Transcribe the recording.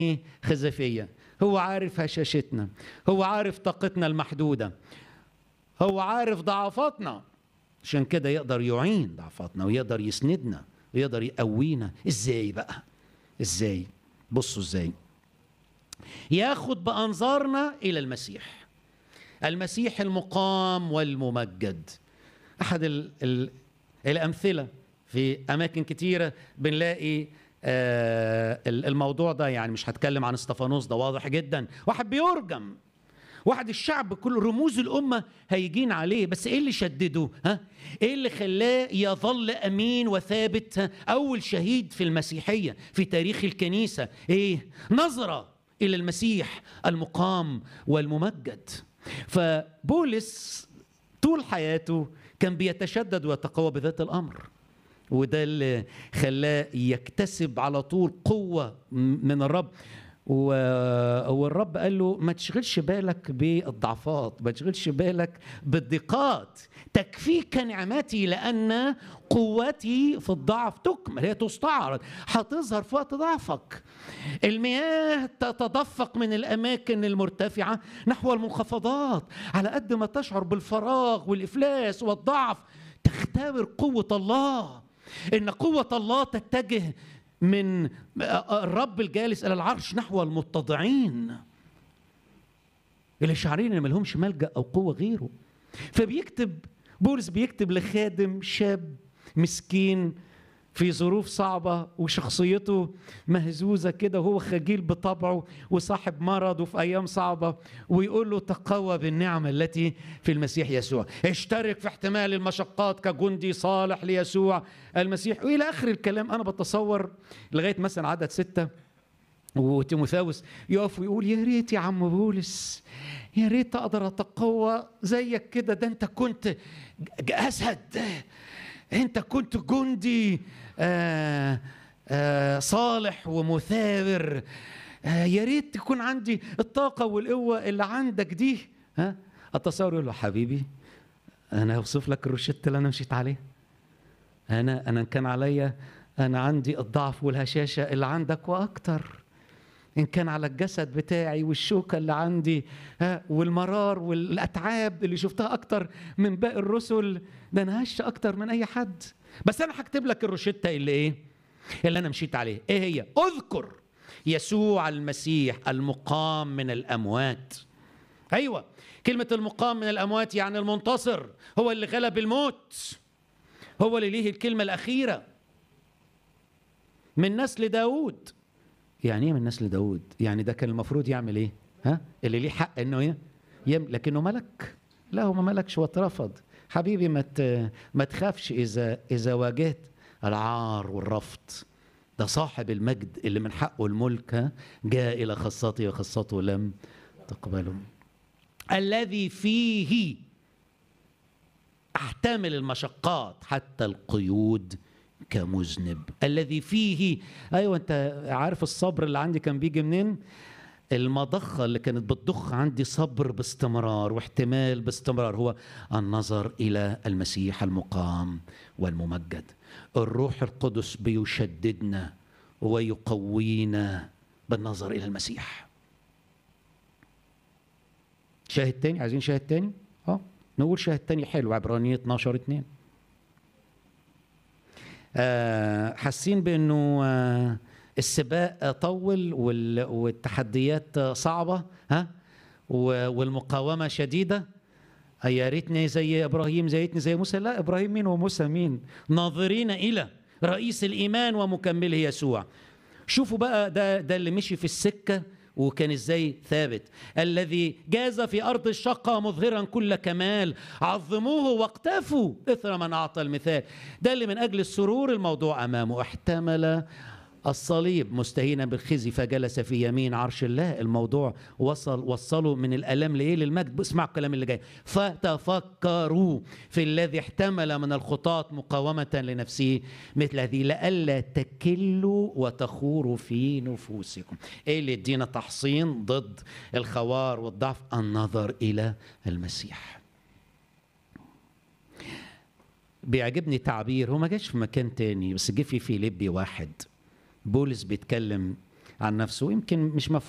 خزفيه هو عارف هشاشتنا هو عارف طاقتنا المحدوده هو عارف ضعفاتنا عشان كده يقدر يعين ضعفاتنا ويقدر يسندنا ويقدر يقوينا ازاي بقى ازاي بصوا ازاي ياخد بانظارنا الى المسيح المسيح المقام والممجد احد ال ال الامثله في اماكن كتيره بنلاقي آه الموضوع ده يعني مش هتكلم عن استفانوس ده واضح جدا واحد بيرجم واحد الشعب كل رموز الأمة هيجين عليه بس إيه اللي شدده ها؟ إيه اللي خلاه يظل أمين وثابت ها؟ أول شهيد في المسيحية في تاريخ الكنيسة إيه نظرة إلى المسيح المقام والممجد فبولس طول حياته كان بيتشدد ويتقوى بذات الأمر وده اللي خلاه يكتسب على طول قوة من الرب والرب قال له ما تشغلش بالك بالضعفات ما تشغلش بالك بالضيقات تكفيك نعمتي لأن قوتي في الضعف تكمل هي تستعرض هتظهر في وقت ضعفك المياه تتدفق من الأماكن المرتفعة نحو المنخفضات على قد ما تشعر بالفراغ والإفلاس والضعف تختبر قوة الله إن قوة الله تتجه من الرب الجالس الى العرش نحو المتضعين اللي شعرين ان ملهمش ملجا او قوه غيره فبيكتب بولس بيكتب لخادم شاب مسكين في ظروف صعبة وشخصيته مهزوزة كده وهو خجيل بطبعه وصاحب مرض وفي أيام صعبة ويقول له تقوى بالنعمة التي في المسيح يسوع اشترك في احتمال المشقات كجندي صالح ليسوع المسيح وإلى آخر الكلام أنا بتصور لغاية مثلا عدد ستة وتيموثاوس يقف ويقول يا ريت يا عم بولس يا ريت اقدر اتقوى زيك كده ده انت كنت اسد انت كنت جندي آآ آآ صالح ومثابر يا ريت تكون عندي الطاقة والقوة اللي عندك دي ها التصور يقول له حبيبي أنا أوصف لك الروشتة اللي أنا مشيت عليها أنا أنا كان عليا أنا عندي الضعف والهشاشة اللي عندك وأكتر إن كان على الجسد بتاعي والشوكة اللي عندي ها والمرار والأتعاب اللي شفتها أكتر من باقي الرسل ده أنا هش أكتر من أي حد بس أنا هكتب لك الروشتة اللي إيه؟ اللي أنا مشيت عليه إيه هي؟ أذكر يسوع المسيح المقام من الأموات أيوة كلمة المقام من الأموات يعني المنتصر هو اللي غلب الموت هو اللي ليه الكلمة الأخيرة من نسل داود يعني ايه من نسل داود يعني ده كان المفروض يعمل ايه ها اللي ليه حق انه ايه يم... لكنه ملك لا هو ما ملكش واترفض حبيبي ما ت... ما تخافش اذا اذا واجهت العار والرفض ده صاحب المجد اللي من حقه الملك جاء الى خاصته وخاصته لم تقبله الذي فيه احتمل المشقات حتى القيود كمذنب الذي فيه ايوه انت عارف الصبر اللي عندي كان بيجي منين المضخة اللي كانت بتضخ عندي صبر باستمرار واحتمال باستمرار هو النظر إلى المسيح المقام والممجد الروح القدس بيشددنا ويقوينا بالنظر إلى المسيح شاهد تاني عايزين شاهد تاني اه نقول شاهد تاني حلو عبرانية 12 2 آه حاسين بانه آه السباق طول والتحديات صعبه ها والمقاومه شديده يا ريتني زي ابراهيم زي ريتني زي موسى لا ابراهيم مين وموسى مين ناظرين الى رئيس الايمان ومكمله يسوع شوفوا بقى ده ده اللي مشي في السكه وكان ازاي ثابت الذي جاز في ارض الشقه مظهرا كل كمال عظموه واقتفوا اثر من اعطى المثال ده اللي من اجل السرور الموضوع امامه احتمل الصليب مستهينا بالخزي فجلس في يمين عرش الله الموضوع وصل وصلوا من الالم لايه للمجد اسمعوا الكلام اللي جاي فتفكروا في الذي احتمل من الخطاة مقاومة لنفسه مثل هذه لئلا تكلوا وتخوروا في نفوسكم ايه اللي يدينا تحصين ضد الخوار والضعف النظر الى المسيح بيعجبني تعبير هو ما جاش في مكان تاني بس جه في فيليبي واحد بولس بيتكلم عن نفسه يمكن مش مفهوم